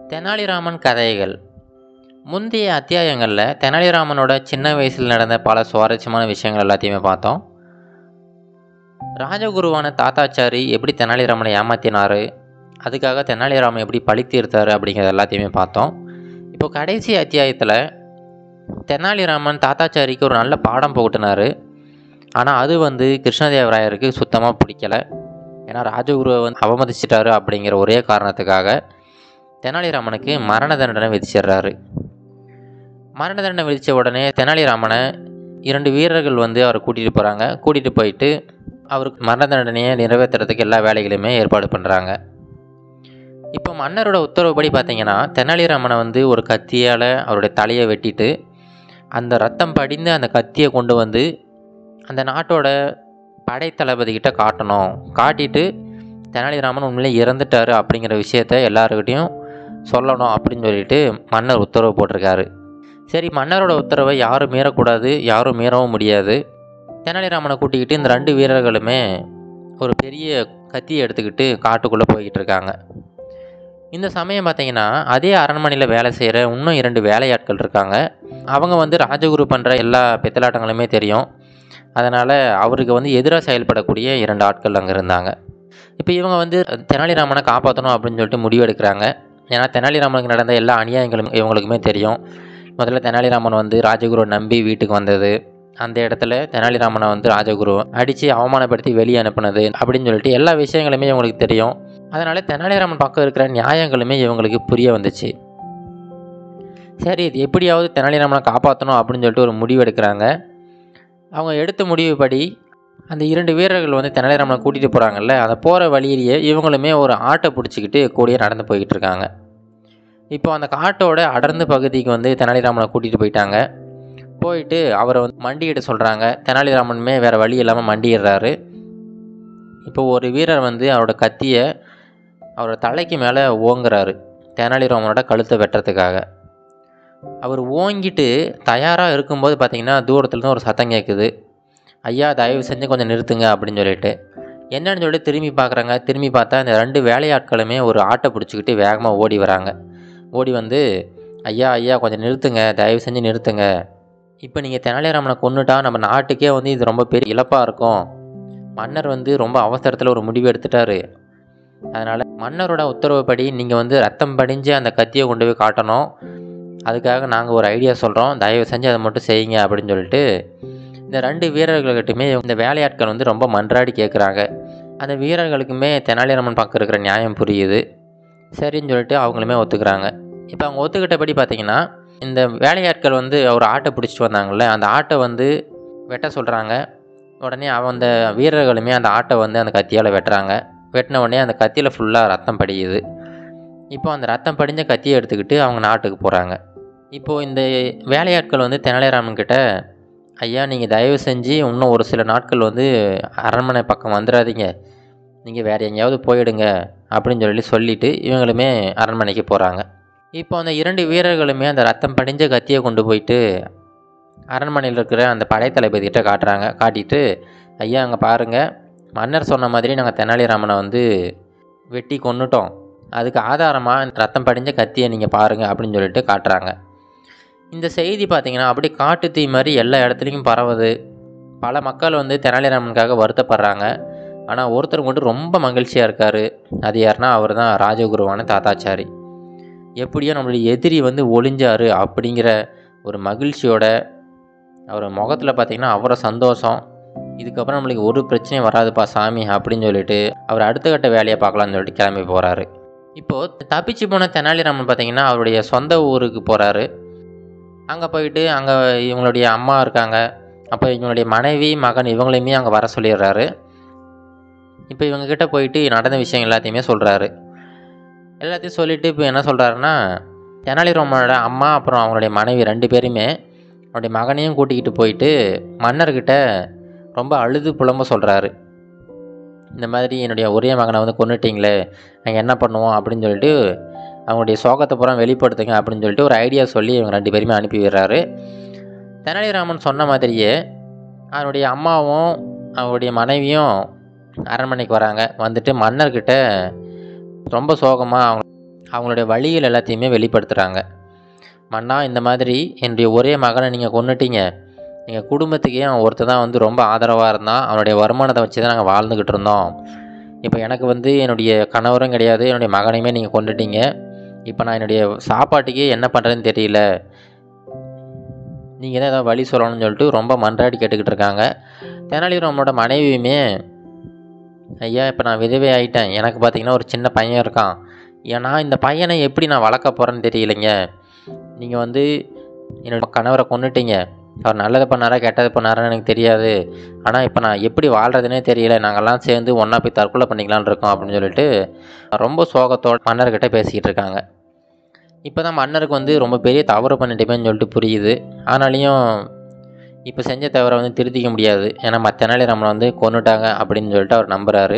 தெனாலிராமன் கதைகள் முந்தைய அத்தியாயங்களில் தெனாலிராமனோட சின்ன வயசில் நடந்த பல சுவாரஸ்யமான விஷயங்கள் எல்லாத்தையுமே பார்த்தோம் ராஜகுருவான தாத்தாச்சாரி எப்படி தெனாலிராமனை ஏமாத்தினார் அதுக்காக தெனாலிராமன் எப்படி பழி தீர்த்தாரு அப்படிங்கிறது எல்லாத்தையுமே பார்த்தோம் இப்போ கடைசி அத்தியாயத்தில் தெனாலிராமன் தாத்தாச்சாரிக்கு ஒரு நல்ல பாடம் புகட்டினார் ஆனால் அது வந்து கிருஷ்ணதேவராயருக்கு சுத்தமாக பிடிக்கல ஏன்னா ராஜகுருவை வந்து அவமதிச்சிட்டாரு அப்படிங்கிற ஒரே காரணத்துக்காக தெனாலிராமனுக்கு மரண தண்டனை விதிச்சிடுறாரு மரண தண்டனை விதித்த உடனே தெனாலிராமனை இரண்டு வீரர்கள் வந்து அவரை கூட்டிகிட்டு போகிறாங்க கூட்டிகிட்டு போயிட்டு அவருக்கு மரண தண்டனையை நிறைவேற்றுறதுக்கு எல்லா வேலைகளையுமே ஏற்பாடு பண்ணுறாங்க இப்போ மன்னரோட உத்தரவுப்படி பார்த்தீங்கன்னா தெனாலிராமனை வந்து ஒரு கத்தியால் அவருடைய தலையை வெட்டிட்டு அந்த ரத்தம் படிந்து அந்த கத்தியை கொண்டு வந்து அந்த நாட்டோட படைத்தளபதிக்கிட்ட காட்டணும் காட்டிட்டு தெனாலிராமன் உண்மையிலே இறந்துட்டாரு அப்படிங்கிற விஷயத்த எல்லாருக்கிட்டையும் சொல்லணும் அப்படின்னு சொல்லிட்டு மன்னர் உத்தரவு போட்டிருக்காரு சரி மன்னரோட உத்தரவை யாரும் மீறக்கூடாது யாரும் மீறவும் முடியாது தெனாலிராமனை கூட்டிக்கிட்டு இந்த ரெண்டு வீரர்களுமே ஒரு பெரிய கத்தியை எடுத்துக்கிட்டு காட்டுக்குள்ளே போய்கிட்டு இருக்காங்க இந்த சமயம் பார்த்தீங்கன்னா அதே அரண்மனையில் வேலை செய்கிற இன்னும் இரண்டு வேலையாட்கள் இருக்காங்க அவங்க வந்து ராஜகுரு பண்ணுற எல்லா பித்தலாட்டங்களுமே தெரியும் அதனால் அவருக்கு வந்து எதிராக செயல்படக்கூடிய இரண்டு ஆட்கள் அங்கே இருந்தாங்க இப்போ இவங்க வந்து தெனாலிராமனை காப்பாற்றணும் அப்படின்னு சொல்லிட்டு முடிவெடுக்கிறாங்க ஏன்னா தெனாலிராமனுக்கு நடந்த எல்லா அநியாயங்களும் இவங்களுக்குமே தெரியும் முதல்ல தெனாலிராமன் வந்து ராஜகுருவை நம்பி வீட்டுக்கு வந்தது அந்த இடத்துல தெனாலிராமனை வந்து ராஜகுரு அடித்து அவமானப்படுத்தி வெளியே அனுப்புனது அப்படின்னு சொல்லிட்டு எல்லா விஷயங்களுமே இவங்களுக்கு தெரியும் அதனால் தெனாலிராமன் பக்கம் இருக்கிற நியாயங்களுமே இவங்களுக்கு புரிய வந்துச்சு சரி இது எப்படியாவது தெனாலிராமனை காப்பாற்றணும் அப்படின்னு சொல்லிட்டு ஒரு முடிவு எடுக்கிறாங்க அவங்க எடுத்த முடிவுபடி அந்த இரண்டு வீரர்கள் வந்து தெனாலிராமனை கூட்டிகிட்டு போகிறாங்கல்ல அந்த போகிற வழியிலேயே இவங்களுமே ஒரு ஆட்டை பிடிச்சிக்கிட்டு கூடிய நடந்து போய்கிட்டு இருக்காங்க இப்போ அந்த காட்டோட அடர்ந்த பகுதிக்கு வந்து தெனாலிராமனை கூட்டிகிட்டு போயிட்டாங்க போயிட்டு அவரை வந்து மண்டியிட சொல்கிறாங்க தெனாலிராமனுமே வேறு வழி இல்லாமல் மண்டிடுறாரு இப்போ ஒரு வீரர் வந்து அவரோட கத்தியை அவரோட தலைக்கு மேலே ஓங்குறாரு தெனாலிராமனோட கழுத்தை வெட்டுறதுக்காக அவர் ஓங்கிட்டு தயாராக இருக்கும்போது பார்த்தீங்கன்னா தூரத்துலேருந்து ஒரு சத்தம் கேட்குது ஐயா தயவு செஞ்சு கொஞ்சம் நிறுத்துங்க அப்படின்னு சொல்லிட்டு என்னன்னு சொல்லிட்டு திரும்பி பார்க்குறாங்க திரும்பி பார்த்தா இந்த ரெண்டு வேலையாட்களுமே ஒரு ஆட்டை பிடிச்சிக்கிட்டு வேகமாக ஓடி வராங்க ஓடி வந்து ஐயா ஐயா கொஞ்சம் நிறுத்துங்க தயவு செஞ்சு நிறுத்துங்க இப்போ நீங்கள் தெனாலிராமனை கொண்டுட்டா நம்ம நாட்டுக்கே வந்து இது ரொம்ப பெரிய இழப்பாக இருக்கும் மன்னர் வந்து ரொம்ப அவசரத்தில் ஒரு முடிவு எடுத்துட்டாரு அதனால் மன்னரோட உத்தரவுப்படி நீங்கள் வந்து ரத்தம் படிஞ்சு அந்த கத்தியை கொண்டு போய் காட்டணும் அதுக்காக நாங்கள் ஒரு ஐடியா சொல்கிறோம் தயவு செஞ்சு அதை மட்டும் செய்யுங்க அப்படின்னு சொல்லிட்டு இந்த ரெண்டு வீரர்கள்கிட்டுமே இந்த வேலையாட்கள் வந்து ரொம்ப மன்றாடி கேட்குறாங்க அந்த வீரர்களுக்குமே தெனாலிராமன் பக்கம் இருக்கிற நியாயம் புரியுது சரின்னு சொல்லிட்டு அவங்களுமே ஒத்துக்கிறாங்க இப்போ அவங்க ஒத்துக்கிட்டபடி பார்த்தீங்கன்னா இந்த வேலையாட்கள் வந்து ஒரு ஆட்டை பிடிச்சிட்டு வந்தாங்கள்ல அந்த ஆட்டை வந்து வெட்ட சொல்கிறாங்க உடனே அவன் அந்த வீரர்களுமே அந்த ஆட்டை வந்து அந்த கத்தியால் வெட்டுறாங்க வெட்டின உடனே அந்த கத்தியில் ஃபுல்லாக ரத்தம் படியுது இப்போ அந்த ரத்தம் படிஞ்ச கத்தியை எடுத்துக்கிட்டு அவங்க நாட்டுக்கு போகிறாங்க இப்போது இந்த வேலையாட்கள் வந்து தெனாலிராமன் கிட்ட ஐயா நீங்கள் தயவு செஞ்சு இன்னும் ஒரு சில நாட்கள் வந்து அரண்மனை பக்கம் வந்துடாதீங்க நீங்கள் வேறு எங்கேயாவது போயிடுங்க அப்படின்னு சொல்லி சொல்லிவிட்டு இவங்களுமே அரண்மனைக்கு போகிறாங்க இப்போ அந்த இரண்டு வீரர்களுமே அந்த ரத்தம் படிஞ்ச கத்தியை கொண்டு போயிட்டு அரண்மனையில் இருக்கிற அந்த படைத்தளபதிகிட்ட காட்டுறாங்க காட்டிட்டு ஐயா அங்கே பாருங்கள் மன்னர் சொன்ன மாதிரி நாங்கள் தெனாலிராமனை வந்து வெட்டி கொண்டுட்டோம் அதுக்கு ஆதாரமாக ரத்தம் படிஞ்ச கத்தியை நீங்கள் பாருங்கள் அப்படின்னு சொல்லிட்டு காட்டுறாங்க இந்த செய்தி பார்த்திங்கன்னா அப்படியே காட்டு தீ மாதிரி எல்லா இடத்துலையும் பரவுது பல மக்கள் வந்து தெனாலிராமனுக்காக வருத்தப்படுறாங்க ஆனால் ஒருத்தர் மட்டும் ரொம்ப மகிழ்ச்சியாக இருக்கார் அது யாருன்னா அவர் தான் ராஜகுருவான தாத்தாச்சாரி எப்படியோ நம்மளுடைய எதிரி வந்து ஒளிஞ்சார் அப்படிங்கிற ஒரு மகிழ்ச்சியோட அவர் முகத்தில் பார்த்திங்கன்னா அவரை சந்தோஷம் இதுக்கப்புறம் நம்மளுக்கு ஒரு பிரச்சனையும் வராதுப்பா சாமி அப்படின்னு சொல்லிட்டு அவர் அடுத்த கட்ட வேலையை பார்க்கலான்னு சொல்லிட்டு கிளம்பி போகிறாரு இப்போது தப்பிச்சு போன தெனாலிராமன் பார்த்திங்கன்னா அவருடைய சொந்த ஊருக்கு போகிறாரு அங்கே போயிட்டு அங்கே இவங்களுடைய அம்மா இருக்காங்க அப்போ இவங்களுடைய மனைவி மகன் இவங்களையுமே அங்கே வர சொல்லிடுறாரு இப்போ இவங்கக்கிட்ட போயிட்டு நடந்த விஷயம் எல்லாத்தையுமே சொல்கிறாரு எல்லாத்தையும் சொல்லிவிட்டு இப்போ என்ன சொல்கிறாருன்னா தெனாலிராமனோட அம்மா அப்புறம் அவங்களுடைய மனைவி ரெண்டு பேருமே அவருடைய மகனையும் கூட்டிக்கிட்டு போயிட்டு மன்னர்கிட்ட ரொம்ப அழுது புலம்ப சொல்கிறாரு இந்த மாதிரி என்னுடைய ஒரே மகனை வந்து கொண்டுட்டிங்களே நாங்கள் என்ன பண்ணுவோம் அப்படின்னு சொல்லிட்டு அவங்களுடைய சோகத்தை பூரா வெளிப்படுத்துங்க அப்படின்னு சொல்லிட்டு ஒரு ஐடியா சொல்லி இவங்க ரெண்டு பேருமே அனுப்பி விடுறாரு தெனாலிராமன் சொன்ன மாதிரியே அவனுடைய அம்மாவும் அவருடைய மனைவியும் அரண்மனைக்கு வராங்க வந்துட்டு மன்னர்கிட்ட ரொம்ப சோகமாக அவங்க அவங்களுடைய வழிகள் எல்லாத்தையுமே வெளிப்படுத்துகிறாங்க மன்னா இந்த மாதிரி என்னுடைய ஒரே மகனை நீங்கள் கொண்டுட்டீங்க எங்கள் குடும்பத்துக்கே அவன் ஒருத்தர் தான் வந்து ரொம்ப ஆதரவாக இருந்தான் அவனுடைய வருமானத்தை வச்சு தான் நாங்கள் வாழ்ந்துக்கிட்டு இருந்தோம் இப்போ எனக்கு வந்து என்னுடைய கணவரும் கிடையாது என்னுடைய மகனையுமே நீங்கள் கொண்டுட்டீங்க இப்போ நான் என்னுடைய சாப்பாட்டுக்கே என்ன பண்ணுறதுன்னு தெரியல நீங்கள் தான் ஏதாவது வழி சொல்லணும்னு சொல்லிட்டு ரொம்ப மன்றாடி கேட்டுக்கிட்டு இருக்காங்க தெனாலிராமனோட மனைவியுமே ஐயா இப்போ நான் விதவை ஆகிட்டேன் எனக்கு பார்த்தீங்கன்னா ஒரு சின்ன பையன் இருக்கான் ஏன்னா இந்த பையனை எப்படி நான் வளர்க்க போகிறேன்னு தெரியலைங்க நீங்கள் வந்து என்னோட கணவரை கொண்டுட்டீங்க அவர் நல்லது பண்ணாரா கெட்டது பண்ணாரான்னு எனக்கு தெரியாது ஆனால் இப்போ நான் எப்படி வாழ்கிறதுனே தெரியல நாங்கள்லாம் சேர்ந்து ஒன்றா போய் தற்கொலை பண்ணிக்கலான்னு இருக்கோம் அப்படின்னு சொல்லிட்டு ரொம்ப சோகத்தோட மன்னர்கிட்ட பேசிக்கிட்டு இருக்காங்க இப்போ தான் மன்னருக்கு வந்து ரொம்ப பெரிய தவறு பண்ணிட்டேமேன்னு சொல்லிட்டு புரியுது ஆனாலையும் இப்போ செஞ்ச தவறை வந்து திருத்திக்க முடியாது ஏன்னா மற்ற நாளே நம்மளை வந்து கொண்டுட்டாங்க அப்படின்னு சொல்லிட்டு அவர் நம்புகிறாரு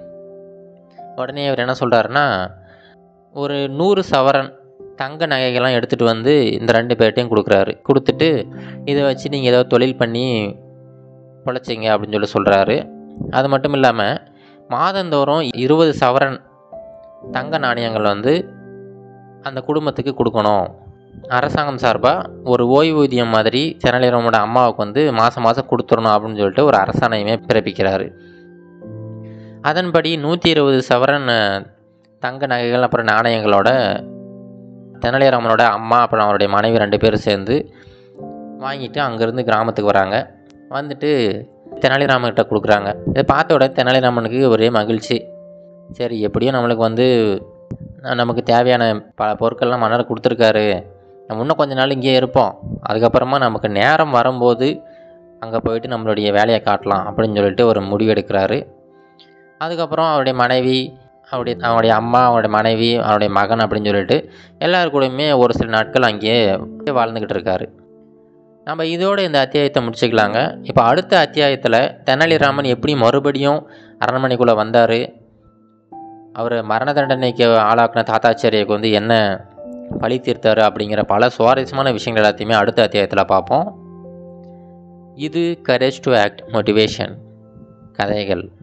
உடனே அவர் என்ன சொல்கிறாருன்னா ஒரு நூறு சவரன் தங்க நகைகள்லாம் எடுத்துகிட்டு வந்து இந்த ரெண்டு பேர்ட்டையும் கொடுக்குறாரு கொடுத்துட்டு இதை வச்சு நீங்கள் ஏதோ தொழில் பண்ணி பொழைச்சிங்க அப்படின்னு சொல்லி சொல்கிறாரு அது மட்டும் இல்லாமல் மாதந்தோறும் இருபது சவரன் தங்க நாணயங்கள் வந்து அந்த குடும்பத்துக்கு கொடுக்கணும் அரசாங்கம் சார்பாக ஒரு ஓய்வூதியம் மாதிரி தெனாலிராமனோட அம்மாவுக்கு வந்து மாதம் மாதம் கொடுத்துடணும் அப்படின்னு சொல்லிட்டு ஒரு அரசாணையுமே பிறப்பிக்கிறாரு அதன்படி நூற்றி இருபது சவரன் அஹ், தங்க நகைகள் அப்புறம் நாணயங்களோட தெனாலிராமனோட அம்மா அப்புறம் அவருடைய மனைவி ரெண்டு பேரும் சேர்ந்து வாங்கிட்டு அங்கேருந்து கிராமத்துக்கு வராங்க வந்துட்டு தெனாலிராமன்கிட்ட கொடுக்குறாங்க இதை பார்த்த உடனே தெனாலிராமனுக்கு ஒரே மகிழ்ச்சி சரி எப்படியும் நம்மளுக்கு வந்து அஹ், நமக்கு தேவையான பல பொருட்கள்லாம் மன்னர் கொடுத்துருக்காரு நம்ம இன்னும் கொஞ்ச நாள் இங்கேயே இருப்போம் அதுக்கப்புறமா நமக்கு நேரம் வரும்போது அங்கே போயிட்டு நம்மளுடைய வேலையை காட்டலாம் அப்படின்னு சொல்லிட்டு ஒரு முடிவு எடுக்கிறாரு அதுக்கப்புறம் அவருடைய மனைவி அவருடைய அவருடைய அம்மா அவருடைய மனைவி அவருடைய மகன் அப்படின்னு சொல்லிட்டு எல்லார் கூடயுமே ஒரு சில நாட்கள் அங்கேயே வாழ்ந்துக்கிட்டு இருக்காரு நம்ம இதோட இந்த அத்தியாயத்தை முடிச்சுக்கலாங்க இப்போ அடுத்த அத்தியாயத்தில் தெனாலிராமன் எப்படி மறுபடியும் அரண்மனைக்குள்ளே வந்தார் அவர் மரண தண்டனைக்கு ஆளாக்குன தாத்தாச்சாரியக்கு வந்து என்ன பழி தீர்த்தாரு அப்படிங்கிற பல சுவாரஸ்யமான விஷயங்கள் எல்லாத்தையுமே அடுத்த அத்தியாயத்தில் பார்ப்போம் இது கரேஜ் டு ஆக்ட் மோட்டிவேஷன் கதைகள்